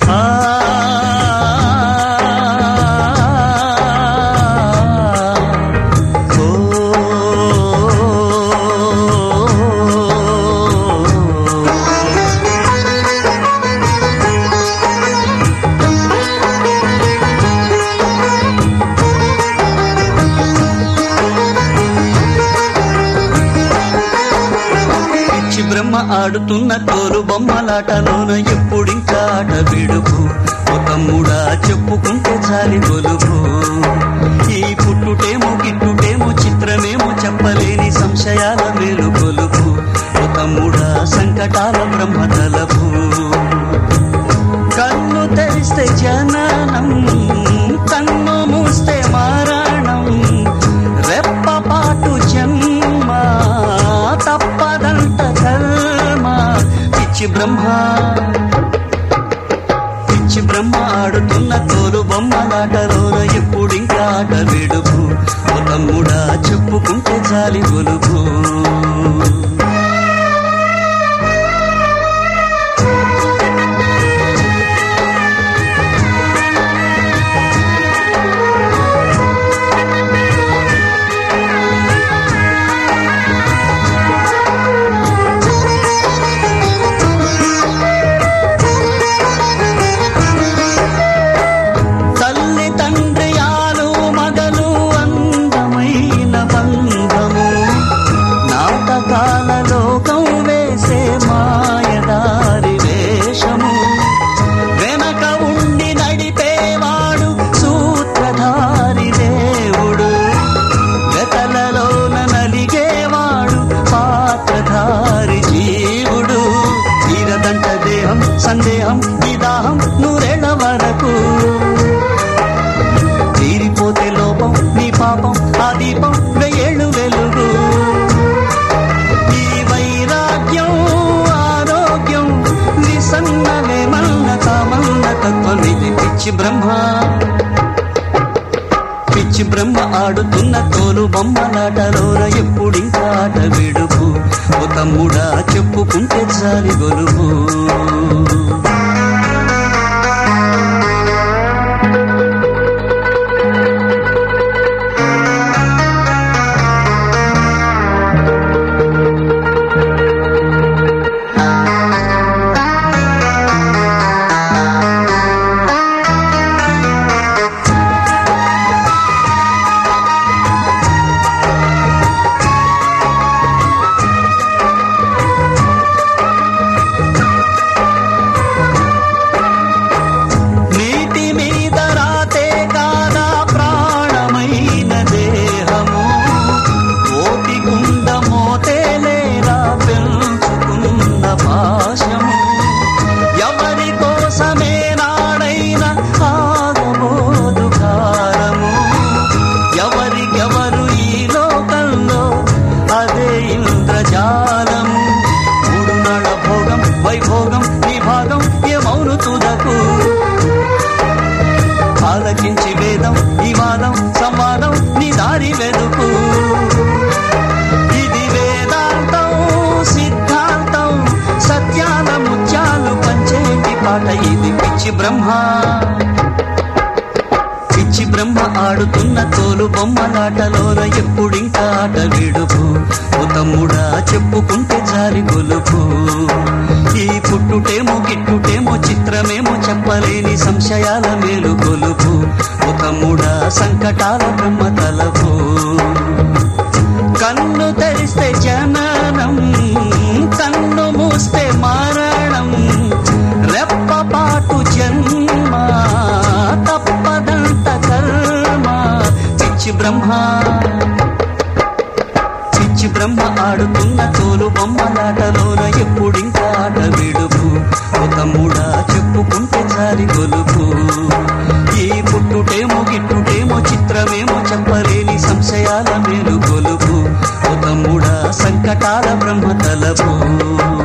ఆ ఓ పిచ్చి బ్రహ్మ ఆడుతున్న తోలు బొమ్మలాటలోన ఎప్పుడింకా ఆట విడుపు ఒక మూడా చెప్పుకుంటే చాలి గొలుపు ఈ పుట్టుటేమో గిట్టుటేమో చిత్రమేమో చెప్పలేని సంశయాల మేలు గొలుపు ఒక మూడా సంకటాల బ్రహ్మ తలపు కన్ను తెరిస్తే జననం కన్ను మూస్తే మారణం రెప్పపాటు జన్మ తప్పదంట కర్మ పిచ్చి బ్రహ్మ పిచ్చి బ్రహ్మ ఆడుతున్న తోలు బొమ్మలాటలోన ఎప్పుడింకా ఆట విడుపు ఒక మూడా చెప్పుకుంటే చాలి గొలుపు తల్లి తండ్రి ఆలు మగలు అందమైన బంధము నాటకాల లోకం వేసే మాయదారి వేషము వెనక ఉండి నడిపేవాడు సూత్రధారి దేవుడు గతలలోన నలిగేవాడు పాత్రధారి జీవుడు తీరదంట దేహం సందేహం విదాహం నూరేళ్ల వరకు తీరిపోతే లోపం నీ పాపం ఆ దీపం వెయ్యేళ్ళు వెలుగు ఈ వైరాగ్యం ఆరోగ్యం నిసన్నలే మల్ల కామల్ల తత్వం ఇది పిచ్చి బ్రహ్మ పిచ్చి బ్రహ్మ ఆడుతున్న తోలు బొమ్మలాటలోన ఎప్పుడింకా ఆట విడుపు ఓ తమ్ముడా చెప్పుకుంటే చాలి గొలుపు నీటి మీద రాతే కాదా ప్రాణమైన దేహము ఓపిగుండ మోతేలేరా పెంచుకున్న భాషము ఎవరి కోసమే నాడైన ఆగబోదు కాలము ఎవరికెవరు ఈ లోకంలో అదే ఇంద్రజాలము మూడు నడ భోగం వైభోగం విభాగం ఏమౌను తుదకు ఆలకించి వేదం వివాదం సంవాదం నీ దారి వెదుకు ఇది వేదాంతం సిద్ధాంతం సత్యాల ముత్యాలు పంచేటి పాట ఇది పిచ్చి బ్రహ్మ పిచ్చి బ్రహ్మ ఆడుతున్న తోలు బొమ్మలాటలోన ఎప్పుడింకా ఆట విడుపు ఓ తమ్ముడా చెప్పుకుంటే జారి గొలుపు ఈ పుట్టుటేమో గిట్టుటేమో చిత్రమేమో చెప్పలేని సంశయాల మేలు గొలుపు ఓ తమ్ముడా సంకటాల బ్రహ్మ తలపు కన్ను తెరిస్తే జననం కన్ను మూస్తే మరణం రెప్పపాటు జన్మ తప్పదంత కర్మ పిచ్చి బ్రహ్మ పిచ్చి బ్రహ్మ ఆడుతున్న తోలు బొమ్మలాటలోన ఎప్పుడింకా ఆట విడుపు ఒక మూడా చెప్పుకుంటే చాలి గొలుపు ఈ పుట్టుటేమో గిట్టుటేమో చిత్రమేమో చెప్పలేని సంశయాల మేలు గొలుపు ఒక మూడా సంకటాల బ్రహ్మ తలపు